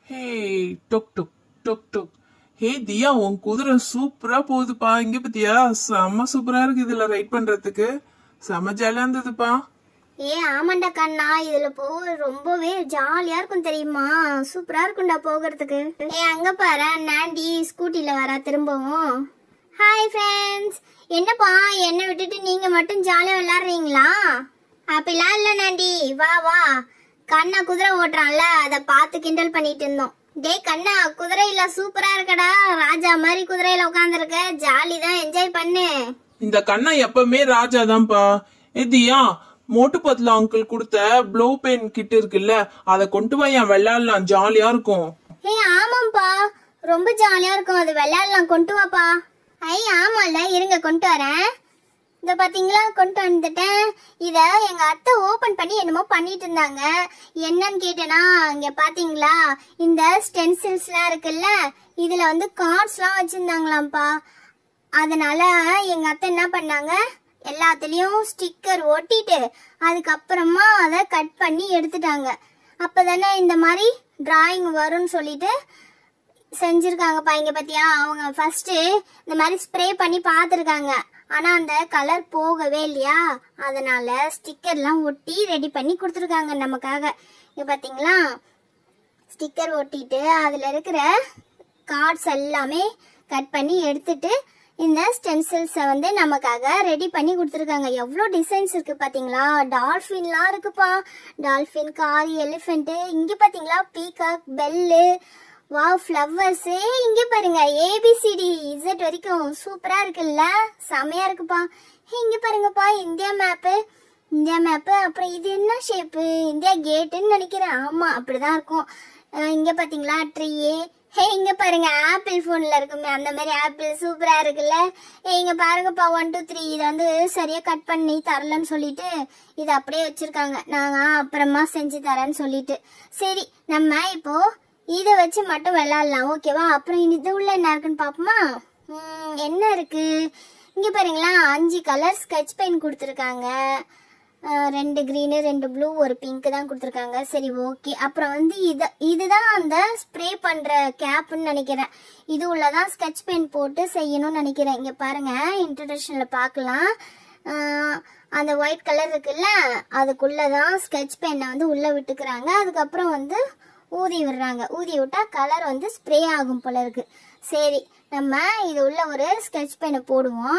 ஹே டொக் டொக் டொக் டொக் ஹே தியா உன் குதிரை சூப்பரா போகுதுப்பா இங்க பத்தியா செம்ம சூப்பரா இருக்கு இதுல ரைட் பண்றதுக்கு செம்ம ஜாலியா இருந்ததுப்பா ஏ ஆமாண்டா கண்ணா இதுல போ ரொம்பவே ஜாலியா இருக்கும் தெரியுமா சூப்பரா இருக்கும்டா போகிறதுக்கு ஏ அங்க பாரு நாண்டி ஸ்கூட்டில வரா திரும்பவும் ஹாய் ஃப்ரெண்ட்ஸ் என்னப்பா என்னை விட்டுட்டு நீங்க மட்டும் ஜாலியா விளையாடுறீங்களா அப்படிலாம் இல்ல நாண்டி வா வா கண்ணா குதிரை ஓட்டுறான்ல அதை பார்த்து கிண்டல் பண்ணிட்டு இருந்தோம் டேய் கண்ணா குதிரையில சூப்பரா இருக்கடா ராஜா மாதிரி குதிரையில உட்காந்துருக்க ஜாலி தான் என்ஜாய் பண்ணு இந்த கண்ணா எப்பவுமே ராஜா தான்ப்பா ஏ தியா மோட்டு பத்லா அங்கிள் கொடுத்த ப்ளோ பென் கிட் இருக்குல்ல அதை கொண்டு போய் என் விளையாடலாம் ஜாலியா இருக்கும் ஏய் ஆமாப்பா ரொம்ப ஜாலியா இருக்கும் அது விளையாடலாம் கொண்டு வாப்பா ஐ ஆமால இருங்க கொண்டு வரேன் இந்த பாத்தீங்களா கொண்டு வந்துட்டேன் இத எங்க அத்தை ஓபன் பண்ணி என்னமோ பண்ணிட்டு இருந்தாங்க என்னன்னு கேட்டேனா இங்க பாத்தீங்களா இந்த ஸ்டென்சில்ஸ்லாம் இருக்குல்ல இதுல வந்து கார்ட்ஸ்லாம் வச்சிருந்தாங்களாம்ப்பா அதனால எங்க அத்தை என்ன பண்ணாங்க எல்லாத்துலயும் ஸ்டிக்கர் ஒட்டிட்டு அதுக்கப்புறமா அதை கட் பண்ணி எடுத்துட்டாங்க அப்பதானே இந்த மாதிரி டிராயிங் வரும்னு சொல்லிட்டு செஞ்சிருக்காங்கப்பா இங்க பாத்தியா அவங்க ஃபர்ஸ்ட் இந்த மாதிரி ஸ்ப்ரே பண்ணி பார்த்துருக்காங்க ஆனா அந்த கலர் போகவே இல்லையா அதனால ஸ்டிக்கர்லாம் ஒட்டி ரெடி பண்ணி கொடுத்துருக்காங்க நமக்காக இங்க பாத்தீங்களா ஸ்டிக்கர் ஒட்டிட்டு அதுல இருக்கிற கார்ட்ஸ் எல்லாமே கட் பண்ணி எடுத்துட்டு இந்த ஸ்டென்சில்ஸை வந்து நமக்காக ரெடி பண்ணி கொடுத்துருக்காங்க எவ்வளோ டிசைன்ஸ் இருக்கு பாத்தீங்களா டால்ஃபின்லாம் இருக்குப்பா டால்ஃபின் காரி எலிஃபென்ட் இங்க பாத்தீங்களா பீகாக் பெல்லு வா ஃப்ளவர்ஸ் இங்க பாருங்க ஏபிசிடி இசட் வரைக்கும் சூப்பரா இருக்குல்ல செமையா இருக்குப்பா ஹே, இங்க பாருங்கப்பா இந்தியா மேப்பு இந்தியா மேப்பு அப்புறம் இது என்ன ஷேப்பு இந்தியா கேட்டுன்னு நினைக்கிறேன் ஆமா அப்படிதான் இருக்கும் அஹ் இங்க பாத்தீங்களா ட்ரீ ஹே இங்க பாருங்க ஆப்பிள் போன்ல இருக்குமே அந்த மாதிரி ஆப்பிள் சூப்பரா இருக்குல்ல ஏ இங்க பாருங்கப்பா ஒன் டூ த்ரீ இதை வந்து சரியா கட் பண்ணி தரலன்னு சொல்லிட்டு இதை அப்படியே வச்சிருக்காங்க நாங்க அப்புறமா செஞ்சு தரேன்னு சொல்லிட்டு சரி நம்ம இப்போ இதை வச்சு மட்டும் விளையாடலாம் ஓகேவா அப்புறம் இனி இது உள்ள என்ன இருக்குன்னு பாப்போமா உம், என்ன இருக்கு இங்க பாருங்களா அஞ்சு கலர் ஸ்கெட்ச் பெயின் கொடுத்துருக்காங்க அஹ் ரெண்டு க்ரீனு ரெண்டு ப்ளூ ஒரு பிங்க் தான் கொடுத்துருக்காங்க சரி ஓகே அப்புறம் வந்து இது இதுதான் அந்த ஸ்ப்ரே பண்ற கேப்னு நினைக்கிறேன் இது உள்ளதான் ஸ்கெட்ச் பென் போட்டு செய்யணும்னு நினைக்கிறேன் இங்க பாருங்க இன்ட்ரடக்ஷன்ல பார்க்கலாம் அஹ் அந்த ஒயிட் கலர் இருக்குல்ல அதுக்குள்ளதான் ஸ்கெட்ச் பென்னை வந்து உள்ள விட்டுக்கிறாங்க அதுக்கப்புறம் வந்து ஊதி விடுறாங்க ஊதி விட்டா கலர் வந்து ஸ்ப்ரே ஆகும் போல இருக்கு சரி நம்ம இது உள்ள ஒரு ஸ்கெட்ச் பெனை போடுவோம்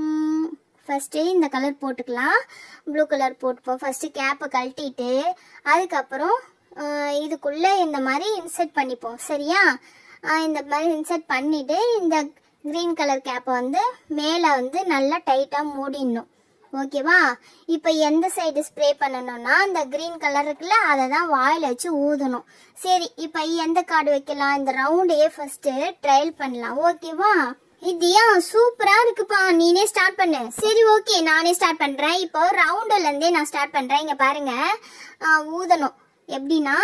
ஃபர்ஸ்ட் இந்த கலர் போட்டுக்கலாம் ப்ளூ கலர் போட்டுப்போம் ஃபர்ஸ்ட் கேப்பை கழட்டிட்டு அதுக்கப்புறம் ஆஹ், இதுக்குள்ள இந்த மாதிரி இன்சர்ட் பண்ணிப்போம் சரியா ஆஹ், இந்த மாதிரி இன்சர்ட் பண்ணிட்டு இந்த கிரீன் கலர் கேப்பை வந்து மேலே வந்து நல்லா டைட்டாக மூடிடணும் ஓகேவா இப்போ எந்த சைடு ஸ்ப்ரே பண்ணணும்னா அந்த கிரீன் கலர் இருக்குல்ல அதை தான் வாயில் வச்சு ஊதணும் சரி இப்போ எந்த கார்டு வைக்கலாம் இந்த ரவுண்டையே ஃபர்ஸ்ட் ட்ரையல் பண்ணலாம் ஓகேவா இதியா சூப்பரா இருக்குப்பா நீனே ஸ்டார்ட் பண்ணு சரி ஓகே நானே ஸ்டார்ட் பண்றேன் இப்போ ரவுண்டுல இருந்தே நான் ஸ்டார்ட் பண்றேன் இங்க பாருங்க ஆ, ஊதணும் எப்படின்னா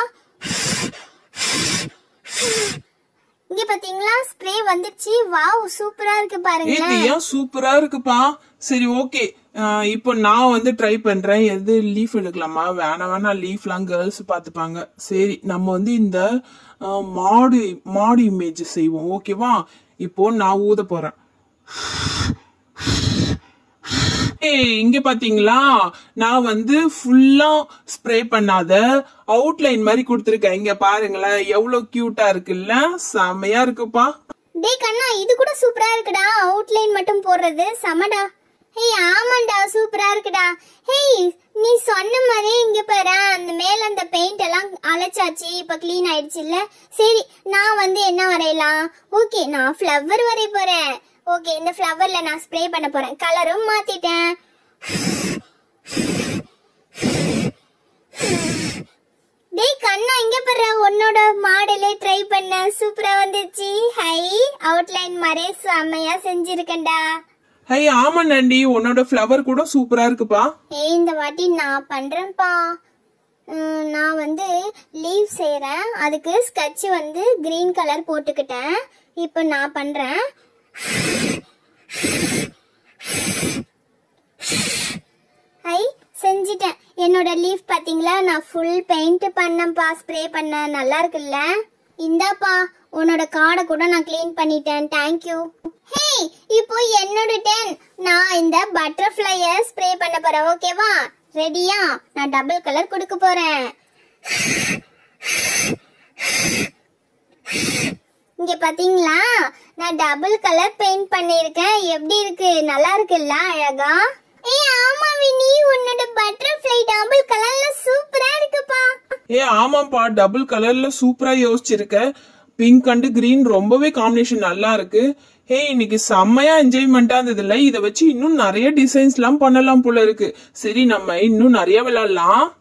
இங்க பாத்தீங்களா ஸ்ப்ரே வந்துருச்சு வாவ் சூப்பரா இருக்கு ஏ பாருங்களேன் தியா சூப்பரா இருக்குப்பா சரி ஓகே இப்போ நான் வந்து ட்ரை பண்றேன் எது லீஃப் எடுக்கலாமா வேணாம் வேணாம் லீஃப்லாம் கேர்ள்ஸ் பார்த்துப்பாங்க சரி நம்ம வந்து இந்த ஆஹ், மாடு மாடு இமேஜ் செய்வோம் ஓகேவா இப்போ நான் ஊத போறேன் ஏய் இங்க பாத்தீங்களா நான் வந்து ஃபுல்லா ஸ்ப்ரே பண்ணாத அவுட்லைன் மாதிரி கொடுத்துருக்கேன் இங்க பாருங்களேன் எவ்வளவு கியூட்டா இருக்குல்ல செமையா இருக்குப்பா டேய் கண்ணா இது கூட சூப்பரா இருக்குடா அவுட்லைன் மட்டும் போடுறது சமடா ஹேய் ஆமாண்டா சூப்பரா இருக்குடா ஹேய் நீ சொன்ன மாதிரி இங்க பாரு அந்த மேல அந்த பெயிண்ட் எல்லாம் அழைச்சாச்சு இப்ப க்ளீன் ஆயிடுச்சு இல்ல சரி நான் வந்து என்ன வரையலாம் ஓகே நான் ஃப்ளவர் வரைய போறேன் ஓகே இந்த ஃப்ளவர்ல நான் ஸ்ப்ரே பண்ண போறேன் கலரும் மாத்திட்டேன் டேய் கண்ணா இங்க பாரு உன்னோட மாடலே ட்ரை பண்ண சூப்பரா வந்துச்சு ஹை அவுட்லைன் மாதிரி செம்மையா செஞ்சிருக்கேன்டா ஹை ஆமா நண்டி உன்னோட ஃப்ளவர் கூட சூப்பரா இருக்குப்பா ஏய் இந்த வாட்டி நான் பண்றேன்ப்பா உம், நான் வந்து லீவ் செய்றேன் அதுக்கு ஸ்கட்ச் வந்து கிரீன் கலர் போட்டுக்கிட்டேன் இப்போ நான் பண்றேன் ஐ செஞ்சிட்டேன் என்னோட லீஃப் பாத்தீங்களா நான் ஃபுல் பெயிண்ட் பண்ணேன்ப்பா ஸ்ப்ரே பண்ணேன் நல்லா இருக்குல்ல இந்தாப்பா உன்னோட கார்டை கூட நான் க்ளீன் பண்ணிட்டேன் தேங்க்யூ ஹே இப்போ என்னோட டென் நான் இந்த பட்டர்ஃப்ளைய ஸ்ப்ரே பண்ண போறேன் ஓகேவா ரெடியா நான் டபுள் கலர் கொடுக்க போறேன் இங்க பாத்தீங்களா நான் டபுள் கலர் பெயிண்ட் பண்ணிருக்கேன் எப்படி இருக்கு நல்லா இருக்குல்ல அழகா ஏய் ஆமா வினி உன்னோட பட்டர்ஃப்ளை டபுள் கலர்ல சூப்பரா இருக்குப்பா ஏ ஆமாப்பா டபுள் கலர்ல சூப்பரா யோசிச்சிருக்க பிங்க் அண்ட் கிரீன் ரொம்பவே காம்பினேஷன் நல்லா இருக்கு ஹே இன்னைக்கு செம்மையா என்ஜாய்மெண்டா இருந்ததுல இதை வச்சு இன்னும் நிறைய டிசைன்ஸ் எல்லாம் பண்ணலாம் போல இருக்கு சரி நம்ம இன்னும் நிறைய விளையாடலாம்